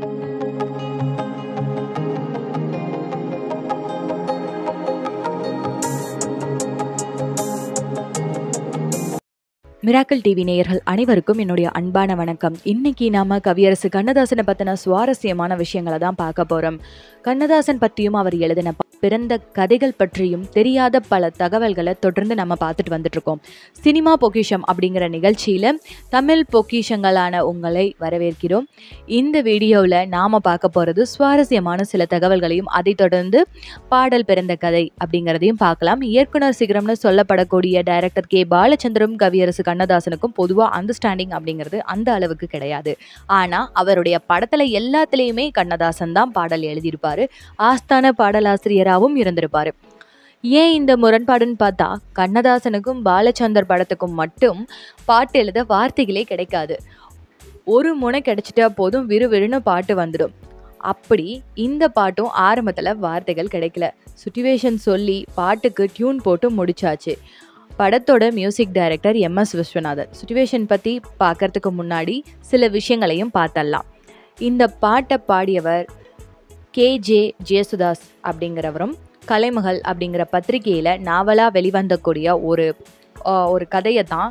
miracle TV நேயர்கள் அனைவருக்கும் என்னுடைய அன்பான வணக்கம் இன்னைக்கு நாம கவியரசு கண்ணதாசனை பத்தின சுவாரஸ்யமான விஷயங்களை தான் பார்க்க போறோம் கண்ணதாசன் பற்றியும் அவர் எழுதின ப- பிறந்த கதைகள் பற்றியும் தெரியாத பல தகவல்களை தொடர்ந்து நம்ம பார்த்துட்டு வந்துட்டு இருக்கோம் சினிமா பொக்கிஷம் அப்படிங்கிற நிகழ்ச்சியில தமிழ் பொக்கிஷங்களான உங்களை வரவேற்கிறோம் இந்த வீடியோவில் நாம பார்க்க போறது சுவாரஸ்யமான சில தகவல்களையும் அதைத் தொடர்ந்து பாடல் பிறந்த கதை அப்படிங்கிறதையும் பார்க்கலாம் இயக்குனர் சிகரம்னு சொல்லப்படக்கூடிய டைரக்டர் கே பாலச்சந்திரம் கவியரசு கண்ணதாசனுக்கும் பொதுவாக அண்டர்ஸ்டாண்டிங் அப்படிங்கிறது அந்த அளவுக்கு கிடையாது ஆனால் அவருடைய படத்தில் எல்லாத்துலேயுமே கண்ணதாசன் தான் பாடல் எழுதியிருப்பாரு ஆஸ்தான பாடலாசிரியராகவும் இருந்திருப்பாரு ஏன் இந்த முரண்பாடுன்னு பார்த்தா கண்ணதாசனுக்கும் பாலச்சந்தர் படத்துக்கும் மட்டும் பாட்டு எழுத வார்த்தைகளே கிடைக்காது ஒரு முனை கிடைச்சிட்டா போதும் விறுவிறுன்னு பாட்டு வந்துடும் அப்படி இந்த பாட்டும் ஆரம்பத்தில் வார்த்தைகள் கிடைக்கல சுச்சுவேஷன் சொல்லி பாட்டுக்கு டியூன் போட்டு முடிச்சாச்சு படத்தோட music director M S Viswanathan situation பற்றி பார்க்கறதுக்கு முன்னாடி சில விஷயங்களையும் பார்த்தரலாம் இந்த பாட்டை பாடியவர் கே ஜே ஜேசுதாஸ் அப்படிங்கிறவரும் கலைமகள் அப்படிங்கிற பத்திரிகையில் நாவலாக வெளிவந்தக்கூடிய ஒரு ஆஹ், ஒரு கதையை தான்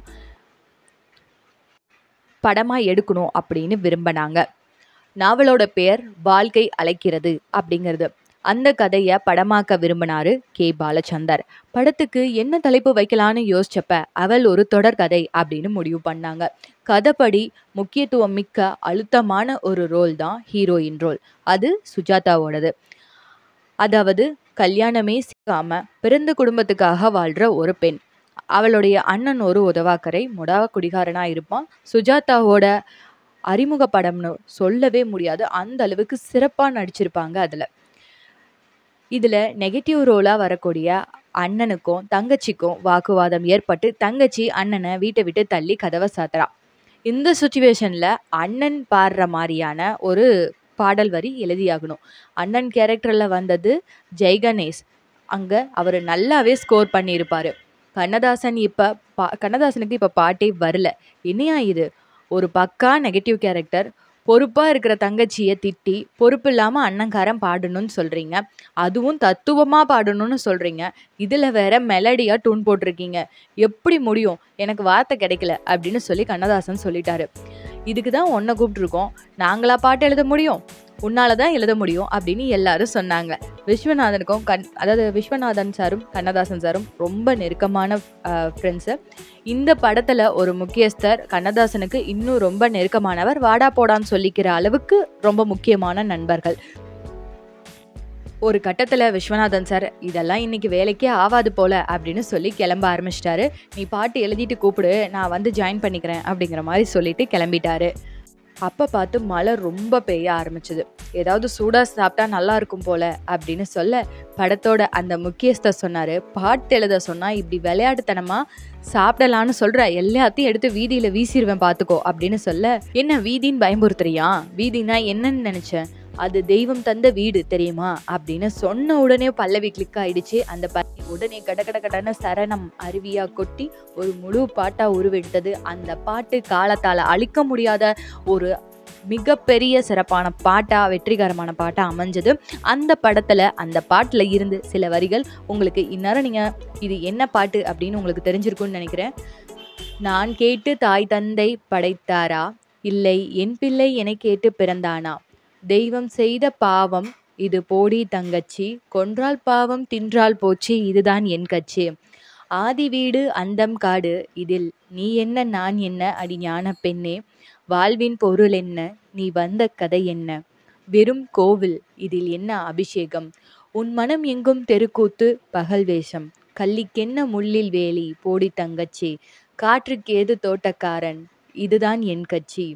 படமாக எடுக்கணும் அப்படின்னு விரும்பினாங்க நாவலோட பேர் வாழ்க்கை அழைக்கிறது அப்படிங்கிறது அந்த கதையை படமாக்க விரும்பினாரு கே பாலச்சந்தர் படத்துக்கு என்ன தலைப்பு வைக்கலான்னு யோசிச்சப்ப அவள் ஒரு தொடர்கதை அப்படின்னு முடிவு பண்ணாங்க கதைப்படி முக்கியத்துவம் மிக்க அழுத்தமான ஒரு ரோல் தான் ஹீரோயின் ரோல் அது சுஜாதாவோடது அதாவது கல்யாணமே சிக்காம பிறந்த குடும்பத்துக்காக வாழ்ற ஒரு பெண் அவளுடைய அண்ணன் ஒரு உதவாக்கரை முடா குடிகாரனா இருப்பான் சுஜாதாவோட அறிமுக படம்னு சொல்லவே முடியாது அந்த அளவுக்கு சிறப்பாக நடிச்சிருப்பாங்க அதில் இதில் நெகட்டிவ் ரோலாக வரக்கூடிய அண்ணனுக்கும் தங்கச்சிக்கும் வாக்குவாதம் ஏற்பட்டு தங்கச்சி அண்ணனை வீட்டை விட்டு தள்ளி கதவை சாத்துறா இந்த சுச்சுவேஷனில் அண்ணன் பாடுற மாதிரியான ஒரு பாடல் வரி எழுதியாகணும் அண்ணன் கேரக்டரில் வந்தது ஜெய் கணேஷ் அங்கே அவர் நல்லாவே ஸ்கோர் பண்ணியிருப்பார் கண்ணதாசன் இப்போ பா கண்ணதாசனுக்கு இப்போ பாட்டே வரல என்னையா இது ஒரு பக்கா நெகட்டிவ் கேரக்டர் பொறுப்பாக இருக்கிற தங்கச்சியை திட்டி பொறுப்பு இல்லாமல் அண்ணங்காரன் பாடணும்னு சொல்கிறீங்க அதுவும் தத்துவமாக பாடணும்னு சொல்கிறீங்க இதில் வேற மெலடியாக டூன் போட்டிருக்கீங்க எப்படி முடியும் எனக்கு வார்த்தை கிடைக்கல அப்படின்னு சொல்லி கண்ணதாசன் சொல்லிட்டாரு இதுக்கு தான் உன்னை கூப்பிட்ருக்கோம் நாங்களா பாட்டு எழுத முடியும் உன்னால தான் எழுத முடியும் அப்படின்னு எல்லாரும் சொன்னாங்க விஸ்வநாதனுக்கும் கண் அதாவது விஸ்வநாதன் சாரும் கண்ணதாசன் சாரும் ரொம்ப நெருக்கமான ஃப்ரெண்ட்ஸு இந்த படத்தில் ஒரு முக்கியஸ்தர் கண்ணதாசனுக்கு இன்னும் ரொம்ப நெருக்கமானவர் வாடா போடான்னு சொல்லிக்கிற அளவுக்கு ரொம்ப முக்கியமான நண்பர்கள் ஒரு கட்டத்தில் விஸ்வநாதன் சார் இதெல்லாம் இன்னைக்கு வேலைக்கே ஆவாது போல அப்படின்னு சொல்லி கிளம்ப ஆரம்பிச்சிட்டாரு நீ பாட்டு எழுதிட்டு கூப்பிடு நான் வந்து ஜாயின் பண்ணிக்கிறேன் அப்படிங்கிற மாதிரி சொல்லிட்டு கிளம்பிட்டாரு அப்போ பார்த்து மழை ரொம்ப பெய்ய ஆரம்பிச்சது ஏதாவது சூடாக சாப்பிட்டா நல்லா இருக்கும் போல அப்படின்னு சொல்ல படத்தோட அந்த முக்கியஸ்தர் சொன்னார் பாட்டு எழுத சொன்னால் இப்படி விளையாட்டுத்தனமாக சாப்பிடலான்னு சொல்கிற எல்லாத்தையும் எடுத்து வீதியில் வீசிடுவேன் பார்த்துக்கோ அப்படின்னு சொல்ல என்ன வீதின்னு பயமுறுத்துறியா வீதினா என்னன்னு நினச்சேன் அது தெய்வம் தந்த வீடு தெரியுமா அப்படின்னு சொன்ன உடனே பல்லவி கிளிக் ஆயிடுச்சு அந்த பல்லவி உடனே கட கட கடன்னு சரணம் அருவியா கொட்டி ஒரு முழு பாட்டா உருவெடுத்தது அந்த பாட்டு காலத்தால அழிக்க முடியாத ஒரு மிகப்பெரிய சிறப்பான பாட்டா வெற்றிகரமான பாட்டா அமைஞ்சது அந்த படத்துல அந்த பாட்டுல இருந்து சில வரிகள் உங்களுக்கு இந்நேரம் நீங்க இது என்ன பாட்டு அப்படின்னு உங்களுக்கு தெரிஞ்சிருக்கும்னு நினைக்கிறேன் நான் கேட்டு தாய் தந்தை படைத்தாரா இல்லை என் பிள்ளை என கேட்டு பிறந்தானா தெய்வம் செய்த பாவம் இது போடி தங்கச்சி கொன்றால் பாவம் தின்றால் போச்சு இதுதான் என் கட்சி ஆதி வீடு அந்தம் காடு இதில் நீ என்ன நான் என்ன அடி ஞான பெண்ணே வாழ்வின் பொருள் என்ன நீ வந்த கதை என்ன வெறும் கோவில் இதில் என்ன அபிஷேகம் உன் மனம் எங்கும் தெருக்கூத்து பகல் வேஷம் கள்ளிக்கென்ன முள்ளில் வேலி போடி தங்கச்சி காற்றுக்கேது தோட்டக்காரன் இதுதான் என் கட்சி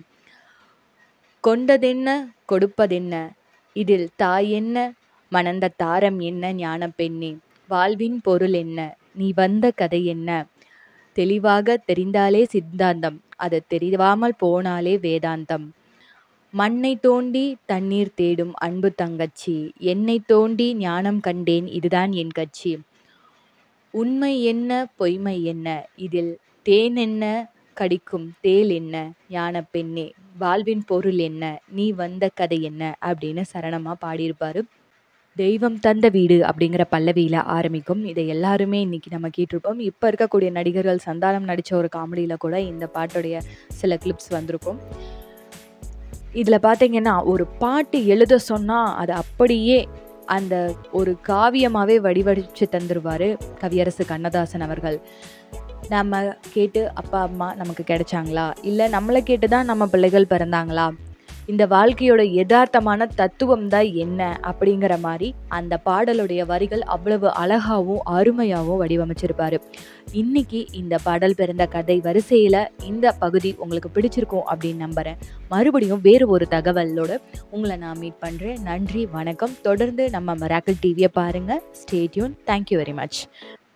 கொண்டதென்ன கொடுப்பதென்ன இதில் தாய் என்ன மணந்த தாரம் என்ன ஞான பெண்ணே வாழ்வின் பொருள் என்ன நீ வந்த கதை என்ன தெளிவாக தெரிந்தாலே சித்தாந்தம் அது தெரியாமல் போனாலே வேதாந்தம் மண்ணை தோண்டி தண்ணீர் தேடும் அன்பு தங்கச்சி என்னை தோண்டி ஞானம் கண்டேன் இதுதான் என் கட்சி உண்மை என்ன பொய்மை என்ன இதில் தேன் என்ன கடிக்கும் தேள் என்ன ஞான பெண்ணே வாழ்வின் பொருள் என்ன நீ வந்த கதை என்ன அப்படின்னு சரணமா பாடியிருப்பாரு தெய்வம் தந்த வீடு அப்படிங்கிற பல்லவியில் ஆரம்பிக்கும் இதை எல்லாருமே இன்னைக்கு நம்ம கேட்டிருப்போம் இப்போ இருக்கக்கூடிய நடிகர்கள் சந்தானம் நடித்த ஒரு காமெடியில் கூட இந்த பாட்டுடைய சில கிளிப்ஸ் வந்திருக்கும் இதில் பார்த்தீங்கன்னா ஒரு பாட்டு எழுத சொன்னால் அது அப்படியே அந்த ஒரு காவியமாகவே வடிவடித்து தந்துருவார் கவியரசு கண்ணதாசன் அவர்கள் நம்ம கேட்டு அப்பா அம்மா நமக்கு கிடைச்சாங்களா இல்லை நம்மளை கேட்டு தான் நம்ம பிள்ளைகள் பிறந்தாங்களா இந்த வாழ்க்கையோட யதார்த்தமான தத்துவம் தான் என்ன அப்படிங்கிற மாதிரி அந்த பாடலுடைய வரிகள் அவ்வளவு அழகாகவும் அருமையாகவும் வடிவமைச்சிருப்பாரு இன்னைக்கு இந்த பாடல் பிறந்த கதை வரிசையில் இந்த பகுதி உங்களுக்கு பிடிச்சிருக்கும் அப்படின்னு நம்புகிறேன் மறுபடியும் வேறு ஒரு தகவலோட உங்களை நான் மீட் பண்ணுறேன் நன்றி வணக்கம் தொடர்ந்து நம்ம மராக்கல் டிவியை பாருங்கள் ஸ்டேட்யூன் தேங்க்யூ வெரி மச்